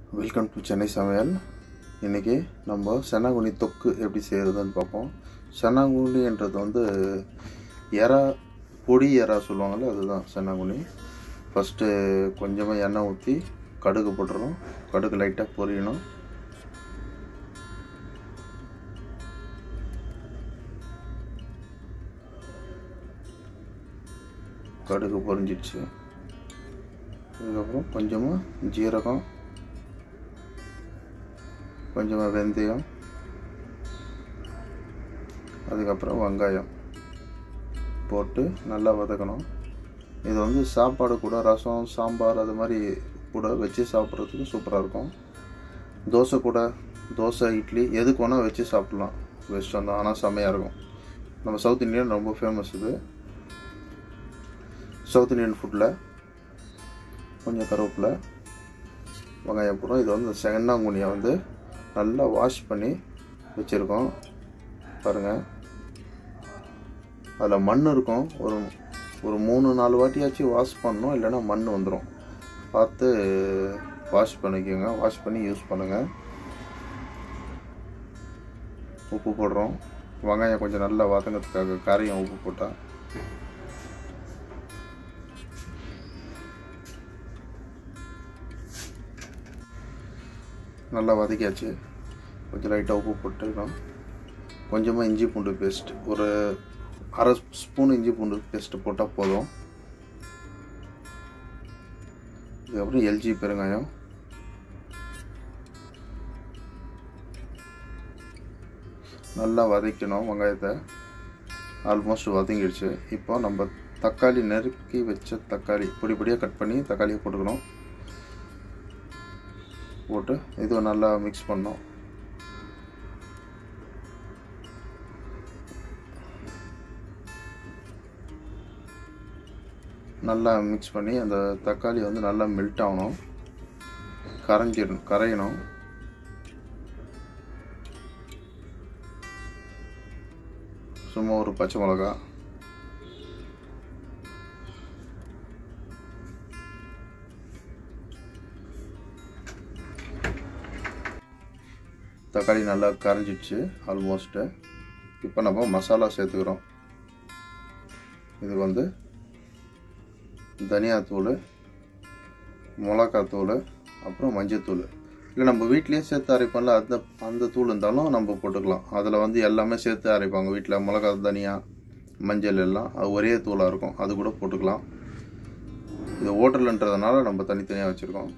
welcome to Chennai சமையல் இன்றைக்கி நம்ம சென்னாங்குனி தொக்கு எப்படி செய்கிறதுன்னு பார்ப்போம் சென்னாங்குனின்றது வந்து எறா பொடி எறா சொல்லுவாங்கள்ல அதுதான் சென்னாங்குனி ஃபஸ்ட்டு கொஞ்சமாக எண்ணெய் ஊற்றி கடுகு போட்டுறோம் கடுகு லைட்டாக பொரியணும் கடுகு பொரிஞ்சிடுச்சு அதுக்கப்புறம் கொஞ்சமாக ஜீரகம் கொஞ்சமாக வெந்தயம் அதுக்கப்புறம் வெங்காயம் போட்டு நல்லா வதக்கணும் இது வந்து சாப்பாடு கூட ரசம் சாம்பார் அது மாதிரி கூட வச்சு சாப்பிட்றதுக்கு சூப்பராக இருக்கும் தோசை கூட தோசை இட்லி எதுக்கு வேணால் வச்சு சாப்பிட்லாம் வெஸ்டர்ன் தான் ஆனால் செம்மையாக இருக்கும் நம்ம சவுத் இந்தியன் ரொம்ப ஃபேமஸ் இது சவுத் இந்தியன் ஃபுட்டில் கொஞ்சம் கருவேப்பிலை வெங்காயம் போடுறோம் இது வந்து செகண்டாங்குனியை வந்து நல்லா வாஷ் பண்ணி வச்சுருக்கோம் பாருங்கள் அதில் மண் இருக்கும் ஒரு ஒரு மூணு நாலு வாட்டியாச்சும் வாஷ் பண்ணணும் இல்லைன்னா மண் வந்துடும் பார்த்து வாஷ் பண்ணிக்கோங்க வாஷ் பண்ணி யூஸ் பண்ணுங்கள் உப்பு போடுறோம் வெங்காயம் கொஞ்சம் நல்லா வதங்கிறதுக்காக காரையும் உப்பு போட்டால் நல்லா வதக்கியாச்சு கொஞ்சம் லைட்டாக உப்பு போட்டுருக்கோம் கொஞ்சமாக இஞ்சி பூண்டு பேஸ்ட் ஒரு அரை ஸ்பூன் இஞ்சி பூண்டு பேஸ்ட்டு போட்டால் போதும் இதுக்கப்புறம் எல்ஜி பெருங்காயம் நல்லா வதக்கணும் வெங்காயத்தை ஆல்மோஸ்ட் வதங்கிடுச்சு இப்போ நம்ம தக்காளி நறுக்கி வச்ச தக்காளி பொடி பொடியாக கட் பண்ணி தக்காளியை போட்டுக்கணும் போட்டு இது நல்லா மிக்ஸ் பண்ணோம் நல்லா மிக்ஸ் பண்ணி அந்த தக்காளி வந்து நல்லா மெல்ட் ஆகணும் கரைஞ்சிடணும் கரையணும் சும்மா ஒரு பச்சை மிளகா தக்காளி நல்லா கரைஞ்சிடுச்சு ஆல்மோஸ்ட்டு இப்போ நம்ம மசாலா சேர்த்துக்கிறோம் இதுக்கு வந்து தனியாத்தூள் மிளகாத்தூள் அப்புறம் மஞ்சத்தூள் இல்லை நம்ம வீட்லேயே சேர்த்து அரைப்போம்ல அந்த அந்த தூள் இருந்தாலும் நம்ம போட்டுக்கலாம் அதில் வந்து எல்லாமே சேர்த்து அரைப்பாங்க வீட்டில் மிளகா தனியா மஞ்சள் எல்லாம் அது ஒரே தூளாக இருக்கும் அது கூட போட்டுக்கலாம் இது ஹோட்டலுன்றதுனால நம்ம தனித்தனியாக வச்சுருக்கோம்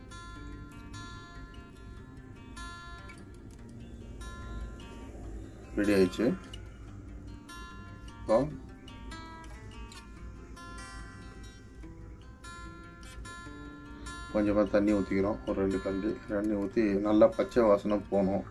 ரெடி ஆயிடுச்சு இப்போ கொஞ்சமாக தண்ணி ஊற்றிக்கிறோம் ஒரு ரெண்டு கண்டு தண்ணி ஊற்றி நல்லா பச்சை வாசனை போகணும்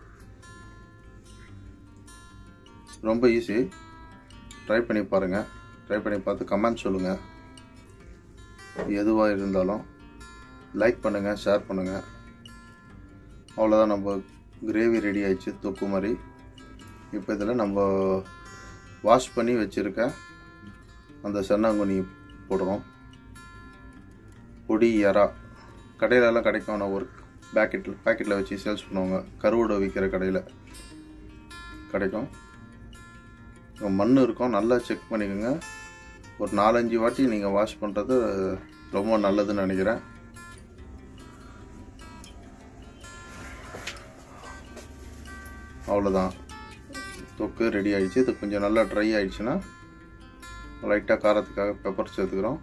ரொம்ப ஈஸி ட்ரை பண்ணி பாருங்கள் ட்ரை பண்ணி பார்த்து கமெண்ட் சொல்லுங்கள் எதுவாக இருந்தாலும் லைக் பண்ணுங்கள் ஷேர் பண்ணுங்கள் அவ்வளோதான் நம்ம கிரேவி ரெடி ஆயிடுச்சு தொக்கு மாதிரி இப்போ இதில் நம்ம வாஷ் பண்ணி வச்சுருக்க அந்த சென்னாங்குனி போடுறோம் பொடி எறா கடையிலலாம் கிடைக்கும் நான் ஒரு பேக்கெட்டில் பேக்கெட்டில் வச்சு சேல்ஸ் பண்ணுவாங்க கருவோட விற்கிற கடையில் கிடைக்கும் மண் இருக்கும் நல்லா செக் பண்ணிக்கோங்க ஒரு நாலஞ்சு வாட்டி நீங்கள் வாஷ் பண்ணுறது ரொம்ப நல்லதுன்னு நினைக்கிறேன் அவ்வளோதான் தொக்கு ரெடி ஆகிடுச்சு இது கொஞ்சம் நல்லா ட்ரை ஆகிடுச்சுன்னா லைட்டாக காரத்துக்காக பெப்பர் சேர்த்துக்கிறோம்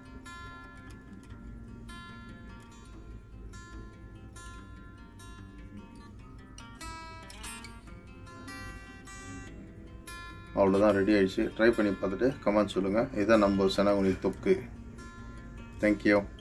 அவ்வளோதான் ரெடி ஆகிடுச்சு ட்ரை பண்ணி பார்த்துட்டு கமெண்ட் சொல்லுங்கள் இதுதான் நம்ம செனகுனி தொக்கு தேங்க்யூ